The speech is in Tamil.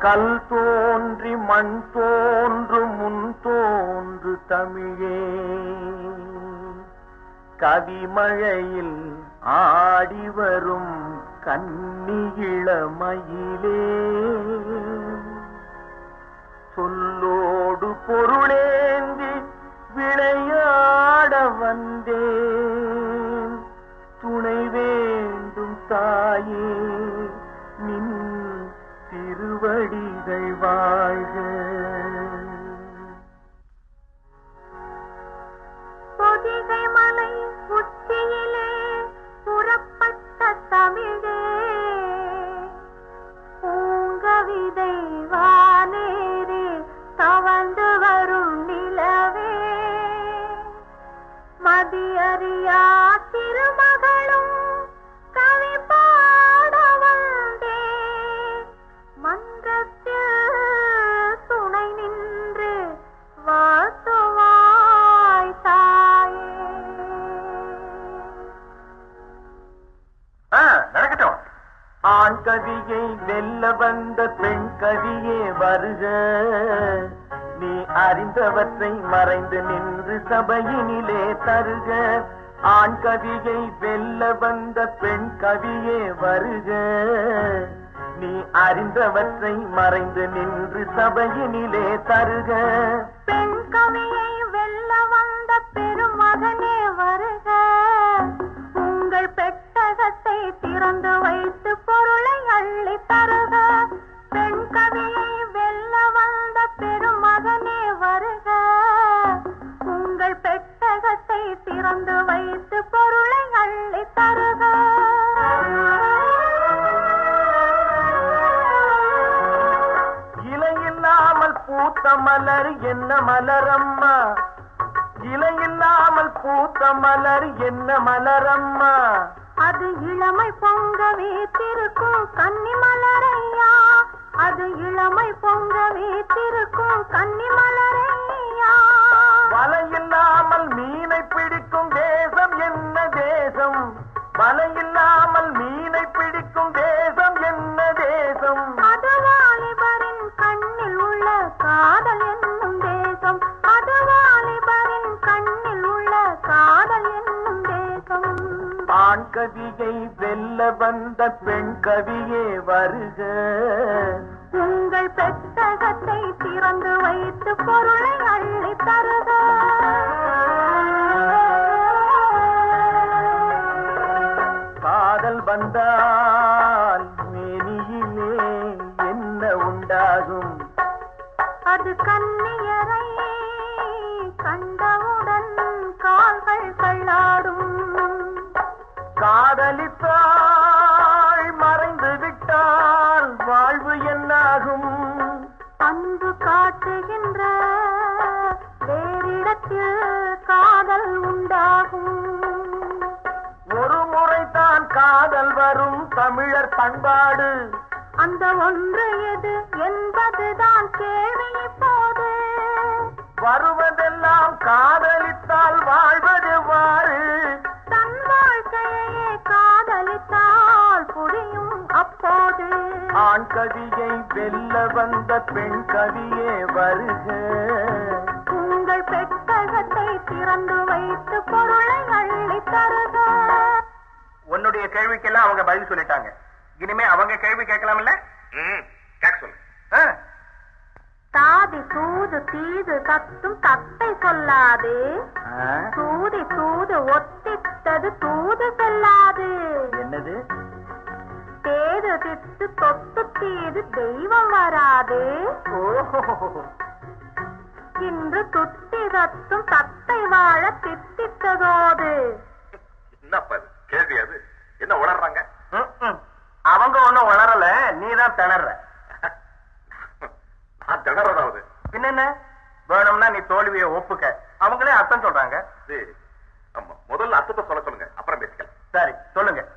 கல் தோன்றி மண் தோன்று முன் தோன்று தமிழே கவிமழையில் ஆடி வரும் கன்னியிளமயிலே சொல்லோடு பொருளேந்தி விளையாட வந்தேன் துணை வேண்டும் தாயே நின் திருவடிகள் வாழ்க பொதிகை மலை உச்சியிலே புறப்பட்ட தமிழே பூங்கவிதை வானேறி தவழ்ந்து வரும் நிலவே மதியறியா திருமகளும் கவி பாட வந்தேன் மன்றத்தில் துணை நின்று வாழ்த்துவாய் தாயே நடக்கட்டும் ஆண் கவியை வெல்ல வந்த பெண் கவியே வருக நீ அறிந்தவற்றை மறைந்து நின்று சபையினிலே தருக ஆண் கவியை வெல்ல வந்த பெண் கவியே வருக நீ அறிந்தவற்றை மறைந்து நின்று சபையினிலே தருக பெண் கவியை வெல்ல வந்த பெருமகனே வருக உங்கள் பெட்டகத்தை திறந்து வைத்து பொருளை அள்ளி தருக பெண் கவியை வெல்ல வந்த பெருமகனே வருக உங்கள் பெட்டகத்தை திறந்து வைத்து பொருளை அள்ளி தருக இலையில்லாமல் பூத்த மலர் என்ன மலரம்மா இலையில்லாமல் பூத்த மலர் என்ன மலரம்மா அது இளமை பொங்க வீத்திருக்கும் கன்னி மலரையா அது இளமை பொங்க வீத்திருக்கும் கன்னி மலரையா வலையில்லாமல் மீனை பிடிக்கும் தேசம் என்ன தேசம் வலையில்லாமல் மீனை பிடிக்கும் தேசம் என்ன தேசம் அது வாலிபரின் கண்ணில் உள்ள காதல் என்னும் தேசம் அது வாலிபரின் கண்ணில் உள்ள காதல் என்னும் தேசம் ஆண் கவியை வெல்ல வந்த பெண் கவியே வருக உங்கள் பெட்டகத்தை திறந்து வைத்து பொருளை அள்ளி தருக காதல் வந்தால் மேனியிலே என்ன உண்டாகும் அது கண்ணியரை கண்டவுடன் கால்கள் தள்ளாடும் காதலித்தாள் மறைந்து விட்டால் வாழ்வு என்னாகும் அன்பு காட்டுகின்ற வேறிடத்தில் காதல் உண்டாகும் ஒரு முறைதான் காதல் வரும் தமிழர் பண்பாடு அந்த ஒன்று எது என்பதுதான் கேள்வி இப்போது வருவதெல்லாம் காதலித்தால் வாழ்வது வாறு தன் வாழ்க்கையே காதலித்தால் புரியும் அப்போது ஆண் கவியை வெல்ல வந்த பெண் கவியே வருக உங்கள் பெட்டகத்தை திறந்து வைத்து பொருளை அள்ளி தருக உன்னுடைய கேள்விக்கெல்லாம் அவங்க பதில் சொல்லிட்டாங்க இனிமே அவங்க கேள்வி கேட்கலாம்ல கேட்க சொல்லு ஆ? தாதி தூது தீது கத்தும் தத்தை சொல்லாது ஆ? தூதி தூது ஒத்தித்தது தூது செல்லாது என்னது தேது திட்டு தொத்து தீது தெய்வம் வராது ஓஹோ இன்று துத்தி தத்தும் தத்தை வாழ தித்தித்ததோது என்னப்பா இது கேள்வி அது என்ன உளறாங்க ம்ம். அவங்க ஒண்ணும் வளரல நீதான் திணற நான் திணறதாவது பின்ன வேணும்னா நீ தோல்வியை ஒப்புக்க அவங்களே அர்த்தம் சொல்றாங்க இது ஆமா முதல்ல அர்த்தத்தை சொல்ல சொல்லுங்க அப்புறம் பேசிக்கலாம் சரி சொல்லுங்க